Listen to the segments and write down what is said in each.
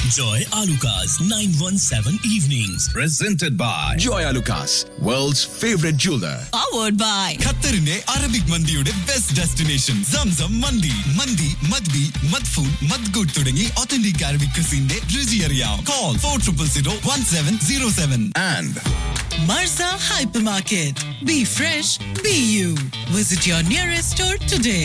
Enjoy Alucard's 917 evenings. presented by Joy Alucas, world's favorite jeweler. powered by ഖത്തറിന്റെ Arabic മന്തിയുടെ best destination സംസം മന്തി മന്തി മദ്ബി മദ്ഫൂൺ മദ്ഗുഡ് തുടങ്ങി ഒത്തന്റിക് അറബിക് ക്രിസിന്റെ രുചി അറിയാം call four triple zero one seven zero seven And Marza Hypermarket. Be fresh, be you. Visit your nearest store today.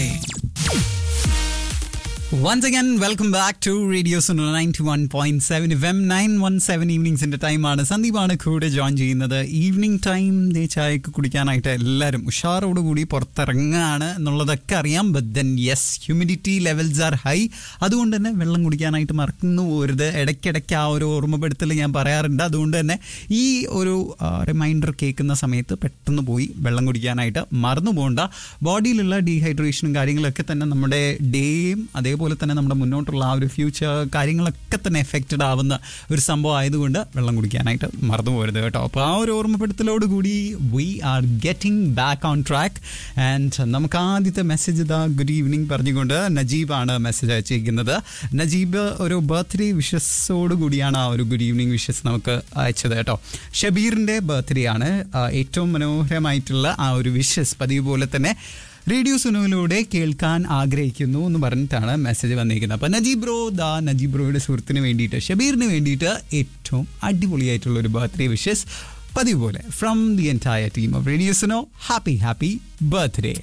Once again welcome back to radio Suno ninety one point seven M nine one seven ഈവനിങ്സിന്റെ ടൈമാണ് സന്ദീപാണ് കൂടെ join ചെയ്യുന്നത് evening time they ചായക്ക് കുടിക്കാനായിട്ട് എല്ലാവരും ഉഷാറോടുകൂടി പുറത്തിറങ്ങുകയാണ് എന്നുള്ളതൊക്കെ അറിയാം but then yes humidity levels are high അതുകൊണ്ട് തന്നെ വെള്ളം കുടിക്കാനായിട്ട് മറന്നു പോരുത് ഇടയ്ക്കിടയ്ക്ക് ആ ഒരു ഓർമ്മപ്പെടുത്തൽ ഞാൻ പറയാറുണ്ട് അതുകൊണ്ട് തന്നെ ഈ ഒരു റിമൈൻഡർ കേൾക്കുന്ന സമയത്ത് പെട്ടെന്ന് പോയി വെള്ളം കുടിക്കാനായിട്ട് മറന്നു പോകണ്ട ബോഡിയിലുള്ള ഡീഹൈഡ്രേഷനും കാര്യങ്ങളൊക്കെ തന്നെ നമ്മുടെ ഡേയും അതേപോലെ തന്നെ നമ്മുടെ മുന്നോട്ടുള്ള ആ ഒരു ഫ്യൂച്ചർ കാര്യങ്ങളൊക്കെ തന്നെ എഫക്റ്റഡ് ആവുന്ന ഒരു സംഭവം ആയതുകൊണ്ട് വെള്ളം കുടിക്കാനായിട്ട് മറന്നു പോരുത് കേട്ടോ അപ്പോൾ ആ ഒരു ഓർമ്മപ്പെടുത്തലോട് കൂടി we are getting back on track and നമുക്ക് ആദ്യത്തെ മെസ്സേജ് ഇതാ ഗുഡ് ഈവനിങ് പറഞ്ഞുകൊണ്ട് നജീബാണ് മെസ്സേജ് അയച്ചിരിക്കുന്നത് നജീബ് ഒരു ബർത്ത്ഡേ വിഷസോട് കൂടിയാണ് ആ ഒരു ഗുഡ് ഈവനിങ് വിഷസ് നമുക്ക് അയച്ചത് കേട്ടോ ഷബീറിൻ്റെ ബർത്ത്ഡേ ആണ് ആ, ഏറ്റവും മനോഹരമായിട്ടുള്ള ആ ഒരു വിഷസ് പതിവ് പോലെ തന്നെ റേഡിയോ സുനുവിലൂടെ കേൾക്കാൻ ആഗ്രഹിക്കുന്നു എന്ന് പറഞ്ഞിട്ടാണ് മെസ്സേജ് വന്നിരിക്കുന്നത് അപ്പോൾ നജീബ് ബ്രോ ദാ നജീബ് ബ്രോയുടെ സുഹൃത്തിന് വേണ്ടിയിട്ട് ഷബീറിന് വേണ്ടിയിട്ട് ഏറ്റവും അടിപൊളിയായിട്ടുള്ള ഒരു ബർത്ത്ഡേ വിഷസ് പതിവ് പോലെ from the entire team of radio Suno happy happy birthday